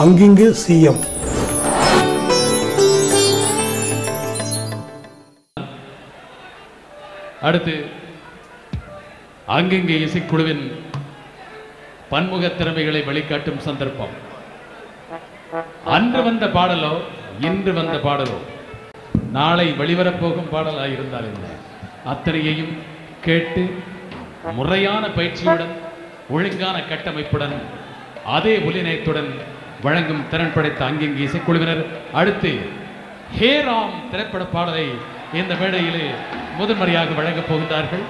அங்கிங்கு CM அடுத்து அங்கங்கே இசைக்குழுவின் பன்முக திறமைகளை வெளிக்காட்டும் சந்தர்ப்பம் அன்று வந்த பாடலோ இன்று வந்த பாடலோ நாளை வெளிவரப்போகும் பாடலாக இருந்தால் என்ன அத்தனையையும் கேட்டு முறையான பயிற்சியுடன் ஒழுங்கான கட்டமைப்புடன் அதே ஒலிநயத்துடன் வழங்கும் திறன் படைத்த அங்கிங்கு இசைக்குழுவினர் அடுத்து ஹேராம் திரைப்பட பாடலை இந்த மேடையிலே முதன்முறையாக வழங்கப் போகின்றார்கள்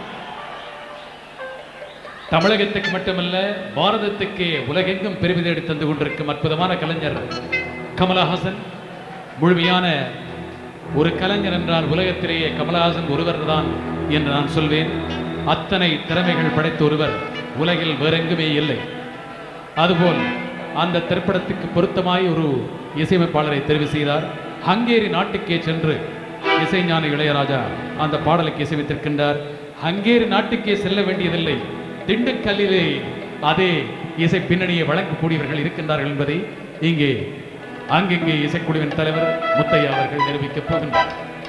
தமிழகத்துக்கு மட்டுமல்ல பாரதத்துக்கே உலகெங்கும் பெருமை தேடி தந்து கொண்டிருக்கும் அற்புதமான கலைஞர் கமலஹாசன் முழுமையான ஒரு கலைஞர் என்றால் உலகத்திலேயே கமலஹாசன் ஒருவர் தான் என்று நான் சொல்வேன் அத்தனை திறமைகள் படைத்த ஒருவர் உலகில் வேறெங்குமே இல்லை அதுபோல் அந்த திரைப்படத்துக்கு பொருத்தமாய் ஒரு இசையமைப்பாளரை தெரிவு செய்தார் ஹங்கேரி நாட்டுக்கே சென்று இசைஞானி இளையராஜா அந்த பாடலுக்கு இசையமைத்திருக்கின்றார் ஹங்கேரி நாட்டுக்கே செல்ல வேண்டியதில்லை திண்டுக்கல்லிலே அதே இசை பின்னணியை வழங்கக்கூடியவர்கள் இருக்கின்றார்கள் என்பதை இங்கே அங்கிங்கே இசைக்குழுவின் தலைவர் முத்தையா அவர்கள் நிரூபிக்கப் போகின்றார்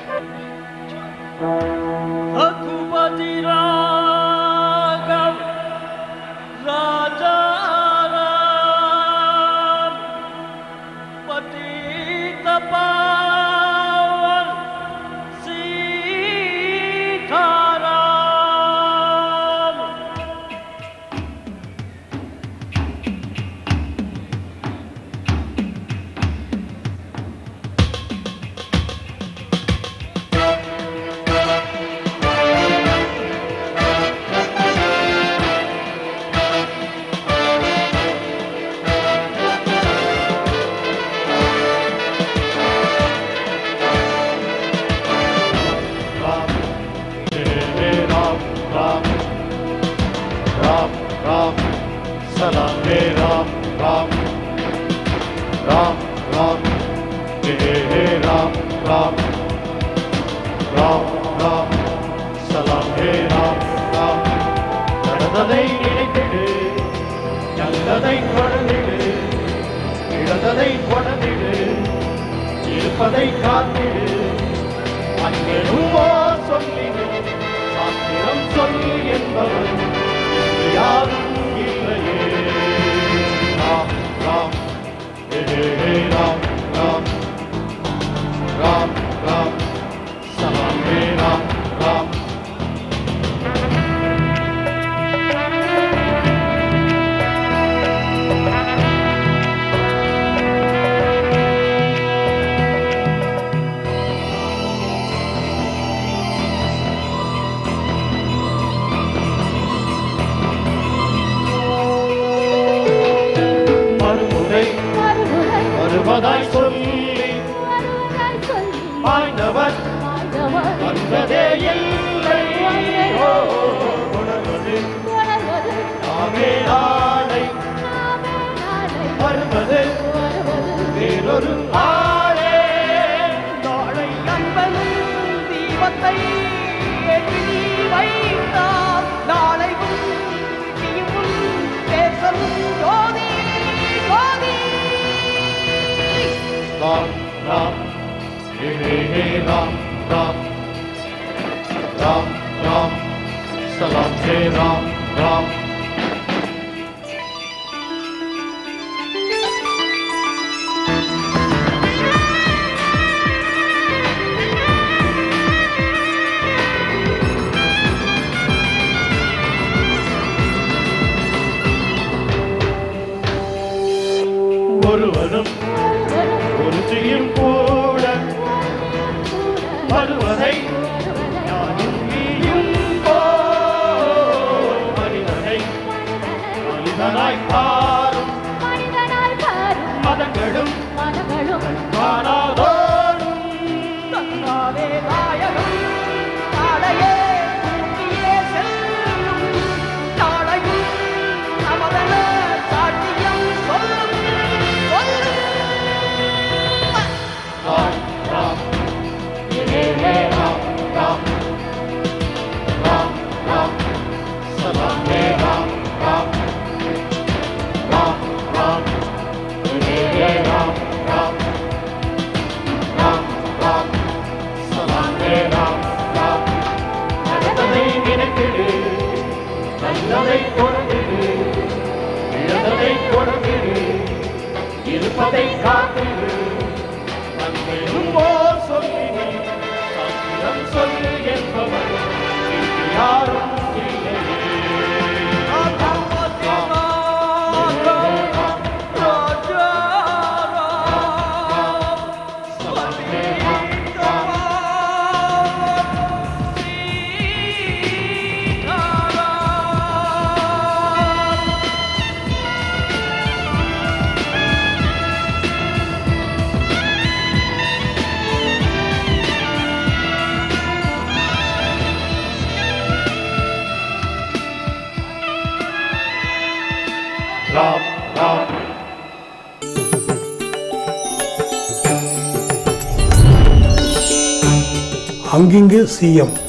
रघुपति राघव राजा राम पतित पावन Sitaram Ram, Ram, Ram, Ram, Salam, Hey Ram, Ram, Ram, Ram, Hey Hey Ram, Ram, Ram, Ram, Salam, Hey Ram, Ram, நடந்ததை நினைத்திடு நல்லதை தொடர்ந்திடு இழந்ததை கொடந்திடு இருப்பதை காத்திடு அன்பெனுமோ சொல்லிடு சாத்திரம் சொல்லு என்பவர் இன்று யாரும் இல்லையே ராம் ராம் ஹே ஹே ஹே ராம் ராம் ராம் ராம் சலாம் ஹே ராம் ராம் மறுமுறை வருவதாய் சொல்லி பாய்ந்தவர் வந்ததே இல்லை ஓ, உணர்வது நாமே நாளை வருவது வேறொரு ஆளே நாளை அன்பனும் தீபத்தை ஏற்றி நீ வைத்தால் நாளை உன் விழியும் உன் பேசலும் ஜோதி ஜோதி ராம் ராம் ஹே ஹே ஹே ராம் ராம் ராம் ராம் சலாம் ஹே ராம் ராம் ஒருவனும் ஒருத்தியும் கூட வருவதை யாரும் நீயும் போல் மனிதனை உள்ளதை கொடுத்திடு இழந்ததை கொடுத்திடு இருப்பதை காத்திடு நன்மையும் ஓர் சொல்லினி சத்தியம் சொல்லு என்பவர் இங்கு யாரும் இல்லையே ராம் ராம் அங்கிங்கு சிஎம்